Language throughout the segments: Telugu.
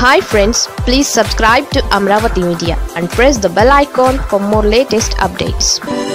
hi friends please subscribe to Amaravati media and press the bell icon for more latest updates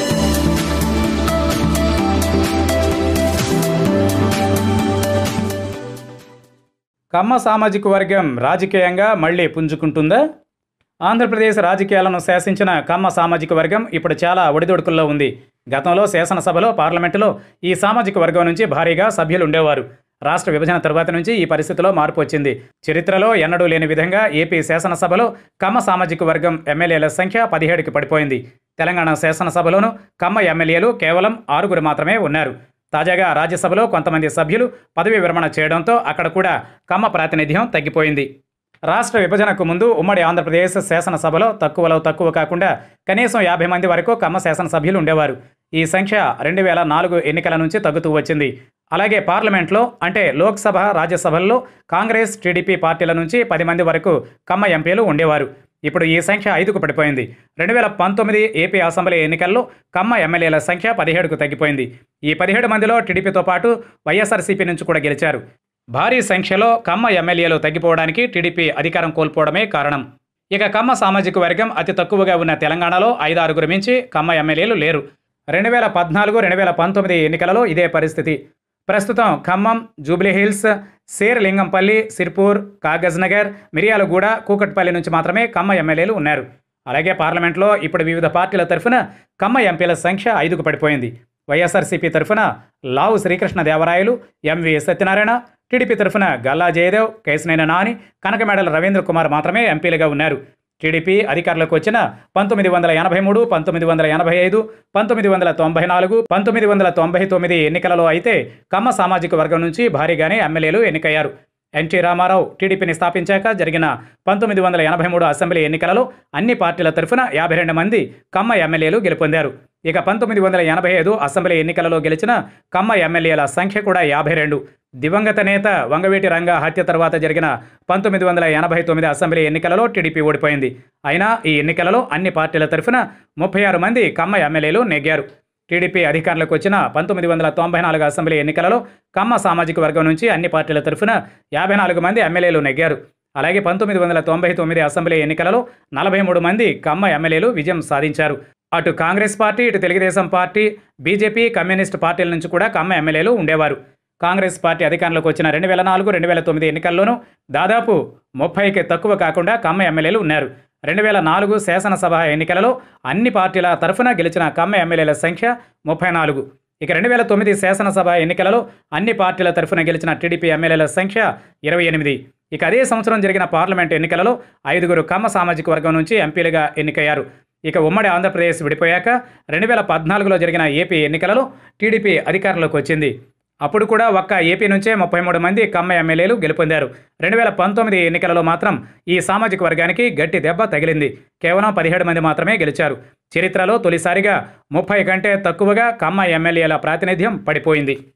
Kamma సామాజిక వర్గం రాజకీయంగా మళ్ళీ పుంజుకుంటుందా ఆంధ్రప్రదేశ్ రాజకీయాలను శాసించిన కమ్మ సామాజిక వర్గం ఇప్పుడు చాలా ఒడిదొడుకుల్లో ఉంది గతంలో శాసనసభలో పార్లమెంటులో ఈ సామాజిక వర్గం నుంచి భారీగా సభ్యులు ఉండేవారు రాష్ట్ర విభజన తరువాత నుంచి ఈ పరిస్థితిలో మార్పు వచ్చింది చరిత్రలో ఎన్నడూ లేని విధంగా ఏపీ శాసనసభలో కమ్మ సామాజిక వర్గం ఎమ్మెల్యేల సంఖ్య పదిహేడుకి పడిపోయింది తెలంగాణ శాసనసభలోనూ కమ్మ ఎమ్మెల్యేలు కేవలం ఆరుగురు మాత్రమే ఉన్నారు తాజాగా రాజ్యసభలో కొంతమంది సభ్యులు పదవి విరమణ చేయడంతో అక్కడ కూడా కమ్మ ప్రాతినిధ్యం తగ్గిపోయింది రాష్ట్ర విభజనకు ముందు ఉమ్మడి ఆంధ్రప్రదేశ్ శాసనసభలో తక్కువలో తక్కువ కాకుండా కనీసం యాభై మంది వరకు కమ్మ శాసనసభ్యులు ఉండేవారు ఈ సంఖ్య రెండు వేల నాలుగు ఎన్నికల నుంచి తగ్గుతూ వచ్చింది అలాగే పార్లమెంట్లో అంటే లోక్సభ రాజ్యసభల్లో కాంగ్రెస్ టీడీపీ పార్టీల నుంచి పది మంది వరకు కమ్మ ఎంపీలు ఉండేవారు ఇప్పుడు ఈ సంఖ్య ఐదుకు పడిపోయింది రెండు వేల పంతొమ్మిది ఏపీ అసెంబ్లీ ఎన్నికల్లో కమ్మ ఎమ్మెల్యేల సంఖ్య పదిహేడుకు తగ్గిపోయింది ఈ పదిహేడు మందిలో టీడీపీతో పాటు వైఎస్ఆర్సీపీ నుంచి కూడా గెలిచారు భారీ సంఖ్యలో కమ్మ ఎమ్మెల్యేలు తగ్గిపోవడానికి టీడీపీ అధికారం కోల్పోవడమే కారణం ఇక కమ్మ సామాజిక వర్గం అతి తక్కువగా ఉన్న తెలంగాణలో ఐదారుగురు మించి కమ్మ ఎమ్మెల్యేలు లేరు రెండు వేల పద్నాలుగు రెండు వేల పంతొమ్మిది ఎన్నికలలో ఇదే పరిస్థితి ప్రస్తుతం ఖమ్మం జూబ్లీహిల్స్ శేర్లింగంపల్లి సిర్పూర్ కాగజ్నగర్ మిర్యాలగూడ కూకట్పల్లి నుంచి మాత్రమే కమ్మ ఎమ్మెల్యేలు ఉన్నారు అలాగే పార్లమెంట్లో ఇప్పుడు వివిధ పార్టీల తరఫున కమ్మ ఎంపీల సంఖ్య ఐదుకు పడిపోయింది వైఎస్ఆర్సీపీ తరఫున లావు శ్రీకృష్ణదేవరాయలు ఎంవి సత్యనారాయణ టీడీపీ తరఫున గల్లా జయదేవ్ కేశనేన నాని కనకమేడల రవీంద్ర కుమార్ మాత్రమే ఎంపీలుగా ఉన్నారు టీడీపీ అధికారంలోకి వచ్చిన పంతొమ్మిది వందల ఎనభై మూడు పంతొమ్మిది వందల ఎనభై ఐదు పంతొమ్మిది వందల తొంభై నాలుగు పంతొమ్మిది వందల తొంభై తొమ్మిది ఎన్నికలలో అయితే కమ్మ సామాజిక వర్గం నుంచి భారీగానే ఎమ్మెల్యేలు ఎన్నికయ్యారు ఎన్టీ రామారావు టీడీపీని స్థాపించాక జరిగిన పంతొమ్మిది వందల ఎనభై మూడు అసెంబ్లీ ఎన్నికలలో అన్ని పార్టీల తరఫున యాభై రెండు మంది కమ్మ ఎమ్మెల్యేలు గెలుపొందారు ఇక పంతొమ్మిది వందల ఎనభై ఐదు అసెంబ్లీ ఎన్నికలలో గెలిచిన కమ్మ ఎమ్మెల్యేల సంఖ్య కూడా యాభై రెండు దివంగత నేత వంగవీటి రంగ హత్య తర్వాత జరిగిన పంతొమ్మిది వందల ఎనభై తొమ్మిది అసెంబ్లీ ఎన్నికలలో టీడీపీ ఓడిపోయింది అయినా ఈ ఎన్నికలలో అన్ని పార్టీల తరఫున ముప్పై ఆరు మంది కమ్మ ఎమ్మెల్యేలు నెగ్గారు టీడీపీ అధికారంలోకి వచ్చిన పంతొమ్మిది వందల తొంభై నాలుగు అసెంబ్లీ ఎన్నికలలో కమ్మ సామాజిక వర్గం నుంచి అన్ని పార్టీల తరఫున యాభై నాలుగు మంది ఎమ్మెల్యేలు నెగ్గారు అలాగే పంతొమ్మిది వందల తొంభై తొమ్మిది అసెంబ్లీ ఎన్నికలలో నలభై మూడు మంది కమ్మ ఎమ్మెల్యేలు విజయం సాధించారు అటు కాంగ్రెస్ పార్టీ ఇటు తెలుగుదేశం పార్టీ బీజేపీ కమ్యూనిస్ట్ పార్టీల నుంచి కూడా కమ్మ ఎమ్మెల్యేలు ఉండేవారు కాంగ్రెస్ పార్టీ అధికారంలోకి వచ్చిన రెండు వేల నాలుగు రెండు వేల తొమ్మిది ఎన్నికల్లోనూ దాదాపు ముప్పైకి తక్కువ కాకుండా కమ్మ ఎమ్మెల్యేలు ఉన్నారు రెండు వేల నాలుగు శాసనసభ ఎన్నికలలో అన్ని పార్టీల తరఫున గెలిచిన కమ్మ ఎమ్మెల్యేల సంఖ్య ముప్పై నాలుగు ఇక రెండు వేల తొమ్మిది శాసనసభ ఎన్నికలలో అన్ని పార్టీల తరఫున గెలిచిన టీడీపీ ఎమ్మెల్యేల సంఖ్య ఇరవై ఎనిమిది ఇక అదే సంవత్సరం జరిగిన పార్లమెంట్ ఎన్నికలలో ఐదుగురు కమ్మ సామాజిక వర్గం నుంచి ఎంపీలుగా ఎన్నికయ్యారు ఇక ఉమ్మడి ఆంధ్రప్రదేశ్ విడిపోయాక రెండు వేల పద్నాలుగులో జరిగిన ఏపీ ఎన్నికలలో టీడీపీ అధికారంలోకి వచ్చింది అప్పుడు కూడా ఒక్క ఏపీ నుంచే ముప్పై మూడు మంది కమ్మ ఎమ్మెల్యేలు గెలుపొందారు రెండు వేల పంతొమ్మిది ఎన్నికలలో మాత్రం ఈ సామాజిక వర్గానికి గట్టి దెబ్బ తగిలింది కేవలం పదిహేడు మంది మాత్రమే గెలిచారు చరిత్రలో తొలిసారిగా ముప్పై కంటే తక్కువగా కమ్మ ఎమ్మెల్యేల ప్రాతినిధ్యం పడిపోయింది